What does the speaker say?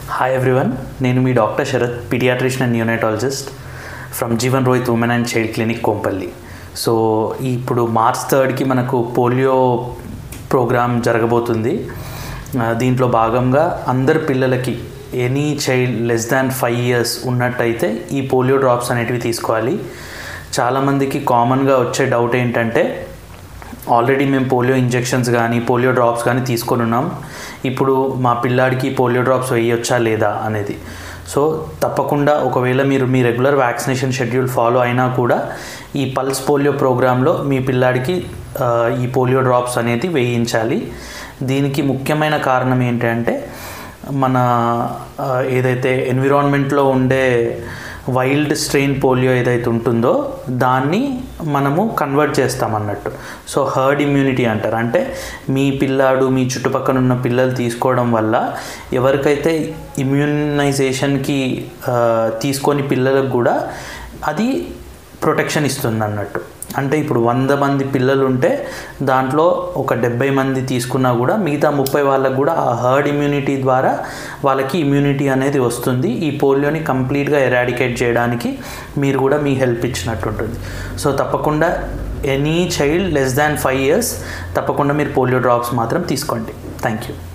hi everyone నేను మీ doctor Sharath paediatrician and neonatologist from Jeevan Rohit women and child clinic Kompally so ఇప్పుడు March థర్డ్కి మనకు పోలియో ప్రోగ్రామ్ జరగబోతుంది ఆ, దీంట్లో భాగంగా అందరి పిల్లలకి any child less than five years ఉన్నట్టయితే ఈ పోలియో డ్రాప్స్ అనేటివి తీసుకోవాలి చాలామందికి కామన్గా వచ్చే డౌట్ ఏంటంటే ఆల్రెడీ మేము పోలియో ఇంజెక్షన్స్ కానీ పోలియో డ్రాప్స్ కానీ తీసుకొని ఉన్నాం ఇప్పుడు మా పిల్లాడికి పోలియో డ్రాప్స్ వేయొచ్చా లేదా అనేది సో తప్పకుండా ఒకవేళ మీరు మీ రెగ్యులర్ వ్యాక్సినేషన్ షెడ్యూల్ ఫాలో అయినా కూడా ఈ పల్స్ పోలియో ప్రోగ్రాంలో మీ పిల్లాడికి ఆ, ఈ పోలియో డ్రాప్స్ అనేది వేయించాలి దీనికి ముఖ్యమైన కారణం ఏంటంటే మన ఆ, ఏదైతే ఎన్విరాన్మెంట్లో ఉండే వైల్డ్ స్ట్రెయిన్ పోలియో ఏదైతే ఉంటుందో దాన్ని మనము కన్వర్ట్ చేస్తాం అన్నట్టు సో హర్డ్ ఇమ్యూనిటీ అంటారు అంటే మీ పిల్లాడు మీ చుట్టుపక్కల ఉన్న పిల్లలు తీసుకోవడం వల్ల ఎవరికైతే ఇమ్యూనైజేషన్కి ఆ, తీసుకొని పిల్లలకు కూడా అది ప్రొటెక్షన్ ఇస్తుంది అన్నట్టు అంటే ఇప్పుడు వంద మంది పిల్లలు ఉంటే దాంట్లో ఒక డెబ్బై మంది తీసుకున్నా కూడా మిగతా ముప్పై వాళ్ళకు కూడా ఆ హర్డ్ ఇమ్యూనిటీ ద్వారా వాళ్ళకి ఇమ్యూనిటీ అనేది వస్తుంది ఈ పోలియోని కంప్లీట్గా ఎరాడికేట్ చేయడానికి మీరు కూడా మీ హెల్ప్ ఇచ్చినట్టు ఉంటుంది సో తప్పకుండా any child less than five years తప్పకుండా మీరు పోలియో డ్రాప్స్ మాత్రం తీసుకోండి థ్యాంక్ యూ